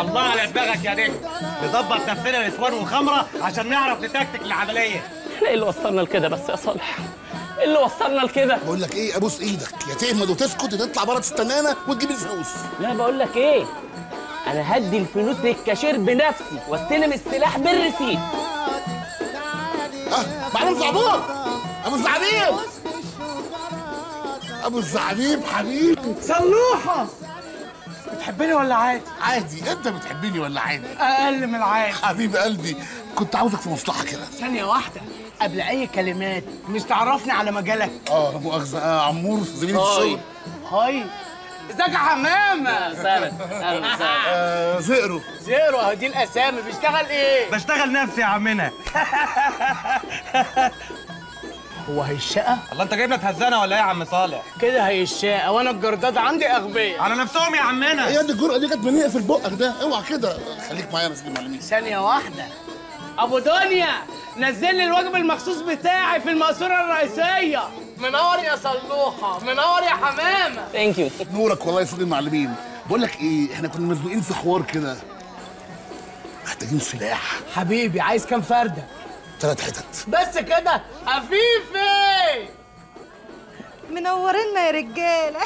الله على دماغك يا نجم نظبط نفسنا نسوان وخمره عشان نعرف نتكتك العمليه احنا ايه اللي وصلنا لكده بس يا صالح ايه اللي وصلنا لكده بقول لك ايه ابوس ايدك يا تهمد وتسكت يا تطلع بره تستنانا وتجيب الفلوس لا بقول لك ايه انا هدي الفلوس للكاشير بنفسي واستلم السلاح بالريسيت اه معلم زعبور ابو الزعبيب ابو الزعبيب حبيبي صلوحه بتحبني ولا عادي؟ عادي انت بتحبني ولا عادي اقل من العادي حبيب قلبي كنت عاوزك في مصلحه كده ثانية واحدة قبل أي كلمات مش تعرفني على مجالك اه لا مؤاخذه آه عمور زميلي في الشغل هاي ازيك يا حمامة سهلا اهلا وسهلا آه زئرو زيرو اهو دي الأسامي بيشتغل إيه؟ بشتغل نفسي يا عمنا هو هيشقى؟ الله انت جايبنا تهزنا ولا ايه يا عم صالح؟ كده هيشقى وأنا الجرداد عندي أغبياء على نفسهم يا عمنا ايه يا دي الجرأه دي كانت منين في بقك ده اوعى كده خليك معايا يا سيدي المعلمين ثانية واحدة أبو دنيا نزل لي الواجب المخصوص بتاعي في المقصورة الرئيسية منور يا صلوحة منور يا حمامة ثانك يو نورك والله يا سيدي المعلمين بقول لك ايه احنا كنا مزنوقين في حوار كده محتاجين سلاح حبيبي عايز كام فردة؟ ثلاث حتت بس كده عفيفي منورنا يا رجاله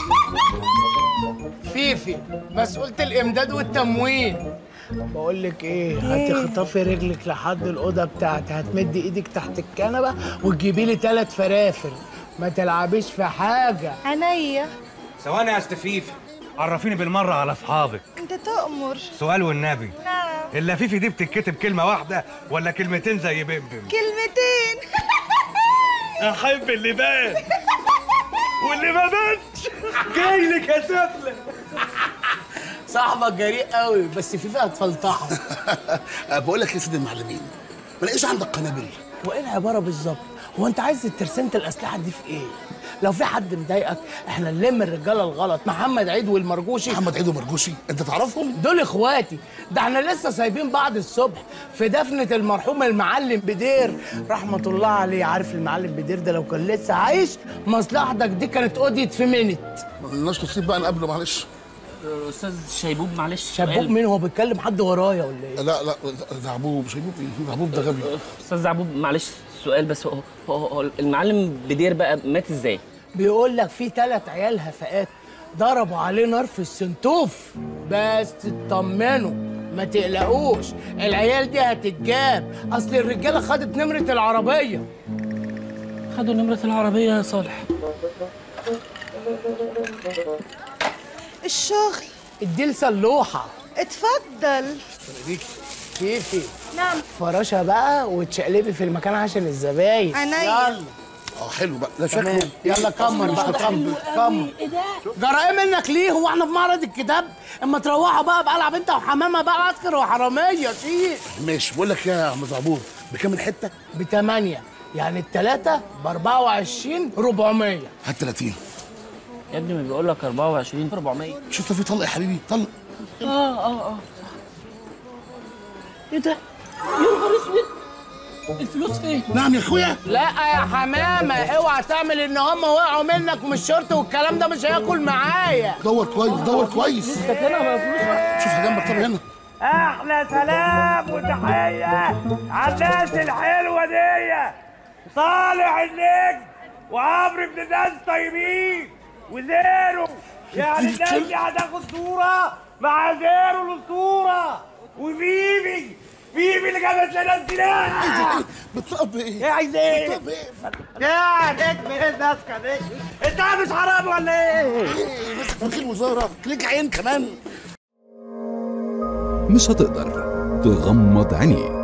فيفي مسؤولة الإمداد والتموين بقول لك ايه هتخطفي رجلك لحد الاوضه بتاعتي هتمدي ايدك تحت الكنبه وتجيبي لي ثلاث فرافر ما تلعبيش في حاجه عينيا ثواني يا استفيف عرفيني بالمره على اصحابك انت تؤمر سؤال والنبي نعم اللفيفي دي بتتكتب كلمه واحده ولا كلمتين زي بيبم كلمتين احب اللي بان واللي ما بانش جاي لك يا سفله صاحبك جريء قوي بس فيفي هتفلطحه بقول لك يا سيدي المعلمين ما لاقيش عندك قنابل وايه العباره بالظبط هو انت عايز ترسنت الاسلحه دي في ايه لو في حد مضايقك احنا نلم الرجاله الغلط محمد عيد والمرجوشي محمد عيد ومرجوشي انت تعرفهم دول اخواتي ده احنا لسه سايبين بعض الصبح في دفنة المرحوم المعلم بدير رحمة الله عليه عارف المعلم بدير ده لو كان لسه عايش مصلحتك دي كانت قضيت في منت ما لناش نصيب بقى نقابله معلش استاذ شيبوب معلش شبوك سؤال. مين هو بيتكلم حد ورايا ولا ايه لا لا زعبوب شايبوب ايه زعبوب ده غبي استاذ زعبوب معلش سؤال بس هو, هو, هو المعلم بدير بقى مات ازاي؟ بيقول لك في ثلاث عيال هفاءات ضربوا عليه نار في السنتوف بس اطمنوا ما تقلقوش العيال دي هتتجاب اصل الرجاله خدت نمره العربيه خدوا نمرة العربية يا صالح الشغل اديل سلوحه اتفضل كيفي نعم فراشة بقى وتشقلبي في المكان عشان الزباين عينيا. يلا اه حلو بقى ده تمام شكله يلا كمر بقى كمر كمر جرى ايه منك ليه هو احنا في معرض الكتاب اما تروحوا بقى بقى العب انت وحمامه بقى عسكر وحراميه شيء ماشي بقول لك يا عم زعبوب بكام الحته بثمانية يعني التلاتة ب 24 400 هات 30 يا ابني ما بيقول لك 24 400 مش انت في طلق يا حبيبي طلق اه اه اه ايه ده؟ يا نهار اسود الفلوس فين؟ نعم يا اخويا لا يا حمامة اوعى تعمل ان هم وقعوا منك من الشرط والكلام ده مش هياكل معايا دور كويس دور كويس شوف جنبك طب هنا احلى سلام وتحيه على الناس الحلوه دي صالح النجم وعمرو بن ناس طيبين وزيرو يعني الناس دي هتاخد صوره مع زيرو الاسطوره وفيفي فيفي اللي جابت لنا السلاح بتطلب ايه؟ ايه عايز ايه؟ بتطلب ايه؟ يا نجم ايه الماسكه دي؟ انت مش حرام ولا ايه؟ ايه مسك وكيل وزاره ليك عين كمان مش هتقدر تغمض عينيك